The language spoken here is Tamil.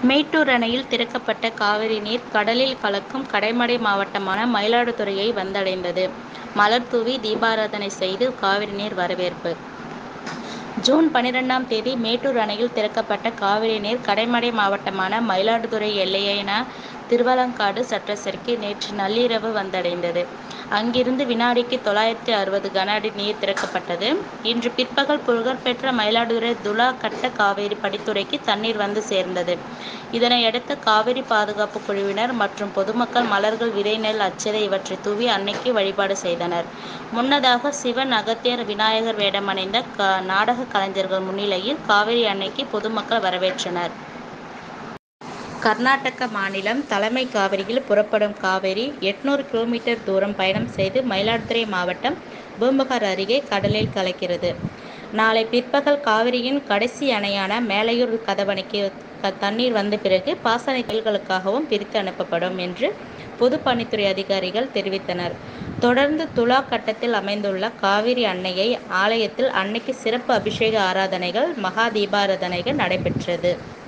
மேட்டூர் அணையில் திறக்கப்பட்ட காவிரி நீர் கடலில் கலக்கும் கடைமடை மாவட்டமான மயிலாடுதுறையை வந்தடைந்தது. மலர் தூவி தீபாராதனை செய்து காவிரி நீர் வரவேற்பு ஜூன் பன்னிரண்டாம் தேதி மேட்டூர் அணையில் திறக்கப்பட்ட காவிரி நீர் கடைமடை மாவட்டமான மயிலாடுதுறை எல்லையான திருவாலங்காடு சட்டசரிக்கு நேற்று நள்ளிரவு வந்தடைந்தது. அங்கிருந்து வினாடிக்கு தொள்ளாயிரத்து அறுபது கன அடி நீர் திறக்கப்பட்டது. இன்று பிற்பகல் புகழ்பெற்ற மயிலாடுதுறை துலா கட்ட காவிரி படித்துறைக்கு தண்ணீர் வந்து சேர்ந்தது. இதனையடுத்து காவிரி பாதுகாப்பு குழுவினர் மற்றும் பொதுமக்கள் மலர்கள் விதை நெல் அட்சதை இவற்றை தூவி அன்னைக்கு வழிபாடு செய்தனர். முன்னதாக சிவன் அகத்தியர் விநாயகர் வேடமணிந்த நாடக கலைஞர்கள் முன்னிலையில் காவிரி அன்னைக்கு பொதுமக்கள் வரவேற்றனர். கர்நாடக மாநிலம் தலைமைக்காவிரியில் புறப்படும் காவிரி எட்நூறு கிலோ மீட்டர் தூரம் பயணம் செய்து மயிலாடுதுறை மாவட்டம் பூம்புகார் அருகே கடலில் கலக்கிறது. நாளை பிற்பகல் காவிரியின் கடைசி அணையான மேலையூர் கதவணைக்கு தண்ணீர் வந்த பிறகு பாசன கோயில்களுக்காகவும் பிரித்து அனுப்பப்படும் என்று பொதுப்பணித்துறை அதிகாரிகள் தெரிவித்தனர். தொடர்ந்து துலா கட்டத்தில் அமைந்துள்ள காவிரி அன்னையை ஆலயத்தில் அன்னைக்கு சிறப்பு அபிஷேக ஆராதனைகள் மகா தீபாராதனைகள் நடைபெற்றது.